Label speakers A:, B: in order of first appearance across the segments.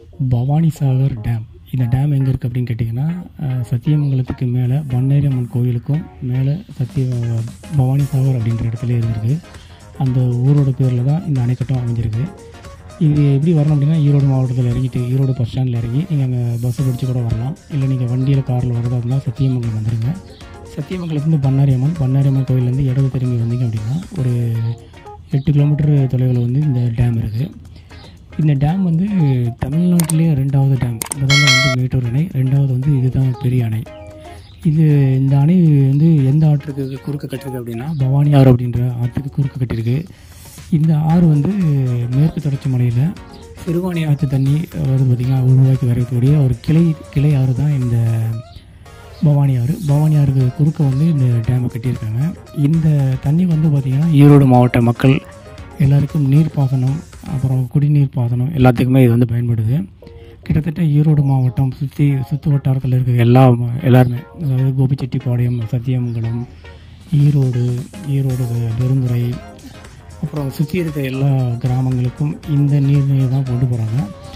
A: Bhavanisagar dam இந்த dam எங்கே இருக்குது அப்படின்னு கேட்டிங்கன்னா அஹ், சத்தியமங்கலத்துக்கு மேலே பன்னேரியம்மன் கோயிலுக்கும் மேலே சத்திய பவானிசாகர் அப்படின்ற இடத்துல இருந்திருக்கு அந்த ஊரோட பேரில் தான் இந்த அணைக்கட்டும் அமைஞ்சிருக்கு இது எப்படி வரணும் அப்படின்னா ஈரோடு மாவட்டத்தில் இறங்கிட்டு ஈரோடு பஸ் ஸ்டாண்டில் இறங்கி நீங்கள் அங்கே பஸ்ஸை பிடிச்சி கூட வரலாம் இல்லை நீங்கள் வண்டியில் காரில் வரதா இருந்தால் சத்தியமங்கலம் வந்துடுங்க சத்தியமங்கலத்துலேருந்து பண்ணாரியம்மன் பண்ணாரியம்மன் கோயிலேருந்து இடது திரும்பி வந்தீங்க அப்படின்னா ஒரு எட்டு கிலோமீட்டர் தொலைவில் வந்து இந்த டேம் இருக்குது இந்த டேம் வந்து தமிழ்நாட்டிலேயே ரெண்டாவது டேம் முதல்ல வந்து மேட்டூர் அணை ரெண்டாவது வந்து இதுதான் பெரிய அணை இது இந்த அணை வந்து எந்த ஆற்றுக்கு குறுக்க கட்டிருக்கு அப்படின்னா பவானி ஆறு அப்படின்ற ஆற்றுக்கு குறுக்க கட்டியிருக்கு இந்த ஆறு வந்து மேற்கு தொடர்ச்சி மலையில் சிறுவாணி ஆற்று தண்ணி வருது பார்த்திங்கன்னா உருவாக்கி வரக்கூடிய ஒரு கிளை கிளை ஆறு தான் இந்த பவானி ஆறு பவானி ஆறுக்கு குறுக்க வந்து இந்த டேமை கட்டியிருக்காங்க இந்த தண்ணி வந்து பார்த்திங்கன்னா ஈரோடு மாவட்ட மக்கள் எல்லாருக்கும் நீர் பாசனம் அப்புறம் குடிநீர் பாசனம் எல்லாத்துக்குமே இது வந்து பயன்படுது கிட்டத்தட்ட ஈரோடு மாவட்டம் சுற்றி சுற்று வட்டாரத்தில் இருக்க எல்லா ம- எல்லாருமே அதாவது கோபிச்செட்டிப்பாளையம் சத்தியமங்கலம் ஈரோடு ஈரோடு பெருந்துறை அப்புறம் சுற்றி இருக்க எல்லா கிராமங்களுக்கும் இந்த நீர்நிலையை தான் கொண்டு போகிறாங்க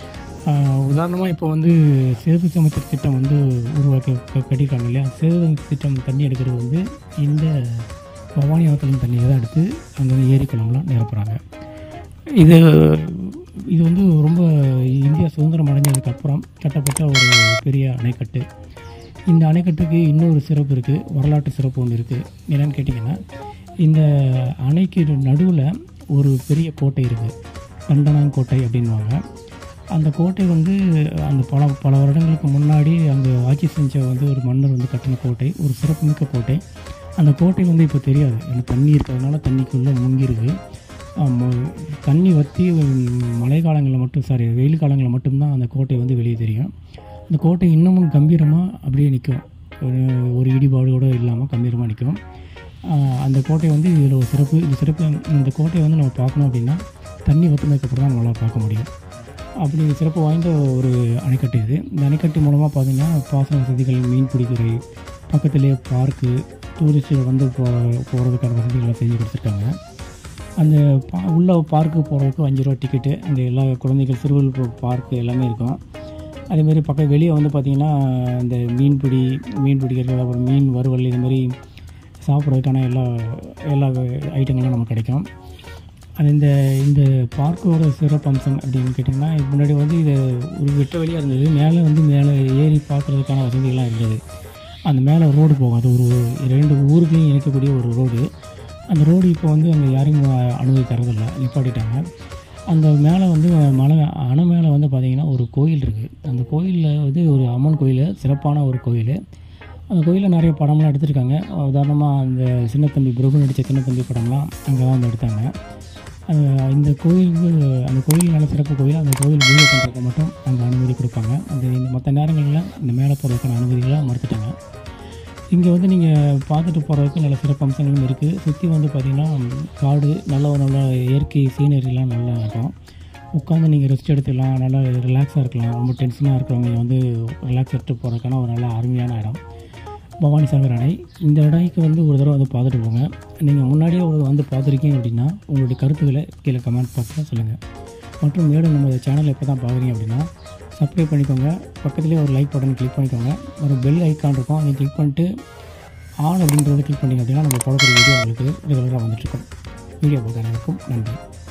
A: உதாரணமாக இப்போ வந்து சேது சமுத்திர திட்டம் வந்து உருவாக்கி க- கட்டியிருக்காங்க இல்லையா சேது சமுத்திர திட்டம் தண்ணி எடுக்கிறது வந்து இந்த பவானி ஆற்றின் தண்ணியை தான் எடுத்து அந்த ஏரி குளம்லாம் நிரப்புறாங்க இது இது வந்து ரொம்ப இந்தியா சுதந்திரம் அடைஞ்சதுக்கு அப்புறம் கட்டப்பட்ட ஒரு பெரிய அணைக்கட்டு இந்த அணைக்கட்டுக்கு இன்னொரு சிறப்பு இருக்குது வரலாற்று சிறப்பு ஒன்று இருக்குது என்னென்னு கேட்டிங்கன்னா இந்த அணைக்கு நடுவில் ஒரு பெரிய கோட்டை இருக்குது கண்டனாங்கோட்டை அப்படின்வாங்க அந்த கோட்டை வந்து அந்த பல பல வருடங்களுக்கு முன்னாடி அங்கே ஆட்சி செஞ்ச வந்து ஒரு மன்னர் வந்து கட்டின கோட்டை ஒரு சிறப்புமிக்க கோட்டை அந்த கோட்டை வந்து இப்போ தெரியாது ஏன்னா தண்ணி இருக்கிறதுனால தண்ணிக்குள்ளே முங்கிருக்கு ஆமா, தண்ணி வற்றி மழை காலங்களில் மட்டும் சாரி வெயில் காலங்களில் மட்டும்தான் அந்த கோட்டை வந்து வெளியே தெரியும் அந்த கோட்டை இன்னமும் கம்பீரமாக அப்படியே நிற்கும் ஒரு ஒரு இடிபாடோடு இல்லாமல் கம்பீரமாக நிற்கும் ஆஹ் அந்த கோட்டை வந்து இதில் ஒரு சிறப்பு இந்த சிறப்பு இந்த கோட்டையை வந்து நம்ம பார்க்கணும் அப்படின்னா தண்ணி வற்றினதுக்கப்புறம் தான் நம்மளால் பார்க்க முடியும் அப்படி சிறப்பு வாய்ந்த ஒரு அணைக்கட்டு இது இந்த அணைக்கட்டு மூலமாக பார்த்தீங்கன்னா பாசன வசதிகள் மீன்பிடித்துறை பக்கத்துலேயே பார்க்கு டூரிஸ்ட்டு வந்து போ போகிறதுக்கான வசதிகளை செஞ்சு கொடுத்துருக்காங்க அந்த பா உள்ள பார்க்கு போகிறதுக்கு அஞ்சு ரூபா டிக்கெட்டு அந்த எல்லா குழந்தைகள் சிறுவர் பார்க்கு எல்லாமே இருக்கும் அதேமாதிரி பக்கம் வெளியே வந்து பார்த்திங்கன்னா இந்த மீன்பிடி மீன் பிடிக்கிறது அப்புறம் மீன் வறுவல் இது மாதிரி சாப்பிட்றதுக்கான எல்லா எல்லா ஐட்டங்களும் நமக்கு கிடைக்கும் அது இந்த இந்த பார்க்கோட சிறப்பம்சம் அப்படின்னு கேட்டிங்கன்னா இதுக்கு முன்னாடி வந்து இது ஒரு வெட்ட வெளியாக இருந்தது மேலே வந்து மேலே ஏறி பார்க்குறதுக்கான வசதிகள்லாம் இருந்தது அந்த மேலே ரோடு போகும் அது ஒரு ரெண்டு ஊருக்கையும் இணைக்கக்கூடிய ஒரு ரோடு அந்த ரோடு இப்போ வந்து அங்கே யாரையும் அனுமதி தரதில்லை நிப்பாட்டிட்டாங்க அந்த மேலே வந்து மலை அணை மேலே வந்து பார்த்திங்கன்னா ஒரு கோயில் இருக்குது அந்த கோயிலில் வந்து ஒரு அம்மன் கோயில் சிறப்பான ஒரு கோயில் அந்த கோயிலில் நிறைய படம்லாம் எடுத்திருக்காங்க உதாரணமாக அந்த சின்னத்தம்பி பிரபு நடித்த சின்னத்தம்பி படம்லாம் அங்கே தான் வந்து எடுத்தாங்க அஹ் இந்த கோயிலுக்கு அந்த கோயில் நல்ல சிறப்பு கோயில் அந்த கோயில் பூஜை பண்ணுறதுக்கு மட்டும் அங்கே அனுமதி கொடுப்பாங்க அந்த இந்த மற்ற நேரங்களில் இந்த மேலே போகிறதுக்கான அனுமதிகளை மறுத்துட்டாங்க இங்கே வந்து நீங்கள் பார்த்துட்டு போகிறதுக்கு நல்ல சிறப்பு அம்சங்களும் இருக்குது சுற்றி வந்து பார்த்திங்கன்னா காடு நல்ல ஒரு நல்ல இயற்கை சீனரிலாம் நல்லா இருக்கும் உட்காந்து நீங்கள் ரெஸ்ட் எடுத்துக்கலாம் நல்லா ரிலாக்ஸாக இருக்கலாம் ரொம்ப டென்ஷனாக இருக்கிறவங்க வந்து ரிலாக்ஸ் எடுத்து போகிறதுக்கான ஒரு நல்ல அருமையான இடம் பவானி சாகர் அணை இந்த அணைக்கு வந்து ஒரு தடவை வந்து பார்த்துட்டு போங்க நீங்கள் முன்னாடியே ஒரு வந்து பார்த்துருக்கீங்க அப்படின்னா உங்களுடைய கருத்துக்களை கீழே கமெண்ட் பாக்ஸில் சொல்லுங்கள் மற்றும் மேலும் நம்ம சேனலை எப்போ தான் பார்க்குறீங்க அப்படின்னா சப்ஸ்கிரைப் பண்ணிக்கோங்க பக்கத்துலேயே ஒரு லைக் பட்டன் கிளிக் பண்ணிக்கோங்க ஒரு பெல் ஐக்கான் இருக்கும் அதை கிளிக் பண்ணிட்டு ஆன் அப்படின்றத கிளிக் பண்ணிங்க அப்படின்னா நம்ம போடக்கூடிய வீடியோ உங்களுக்கு ரெகுலராக வந்துட்டுருக்கும் வீடியோ பார்க்க அனைவருக்கும் நன்றி